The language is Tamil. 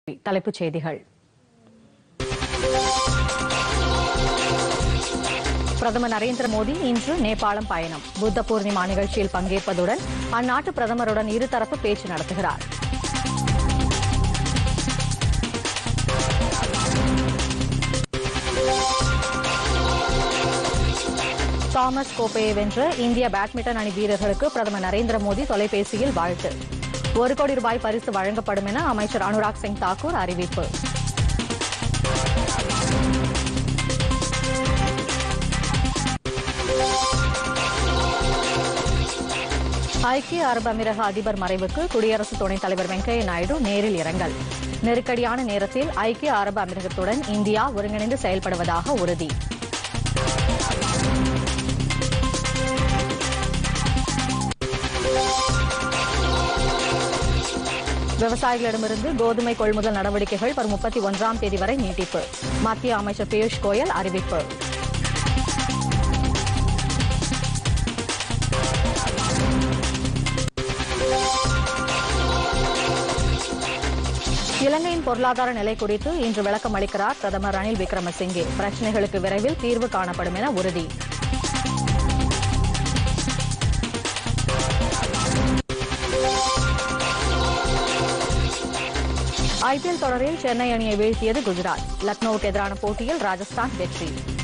தலைப்புச் செய்திகள் பிரதமர் நரேந்திர மோடி இன்று நேபாளம் பயணம் புத்த பூர்ணிமா நிகழ்ச்சியில் பங்கேற்பதுடன் அந்நாட்டு பிரதமருடன் இருதரப்பு பேச்சு நடத்துகிறார் தாமஸ் கோப்பையை வென்ற இந்திய பேட்மிண்டன் அணி வீரர்களுக்கு பிரதமர் நரேந்திர மோடி தொலைபேசியில் வாழ்த்து ஒரு கோடி ரூபாய் பரிசு வழங்கப்படும் என அமைச்சர் அனுராக் சிங் தாக்கூர் அறிவிப்பு ஐக்கிய அரபு அமீரக அதிபர் மறைவுக்கு குடியரசு துணைத் தலைவர் வெங்கையா நாயுடு நேரில் இரங்கல் நெருக்கடியான நேரத்தில் ஐக்கிய அரபு அமீரகத்துடன் இந்தியா ஒருங்கிணைந்து செயல்படுவதாக உறுதி விவசாயிகளிடமிருந்து கோதுமை கொள்முதல் நடவடிக்கைகள் வரும் முப்பத்தி ஒன்றாம் தேதி வரை நீட்டிப்பு மத்திய அமைச்சர் பியூஷ் கோயல் அறிவிப்பு இலங்கையின் பொருளாதார நிலை குறித்து இன்று விளக்கம் அளிக்கிறார் பிரதமர் ரணில் விக்ரமசிங்கே பிரச்சினைகளுக்கு விரைவில் தீர்வு காணப்படும் என உறுதி ஐபிஎல் தொடரில் சென்னை அணியை வீழ்த்தியது குஜராத் லக்னோவுக்கு எதிரான போட்டியில் ராஜஸ்தான் வெற்றி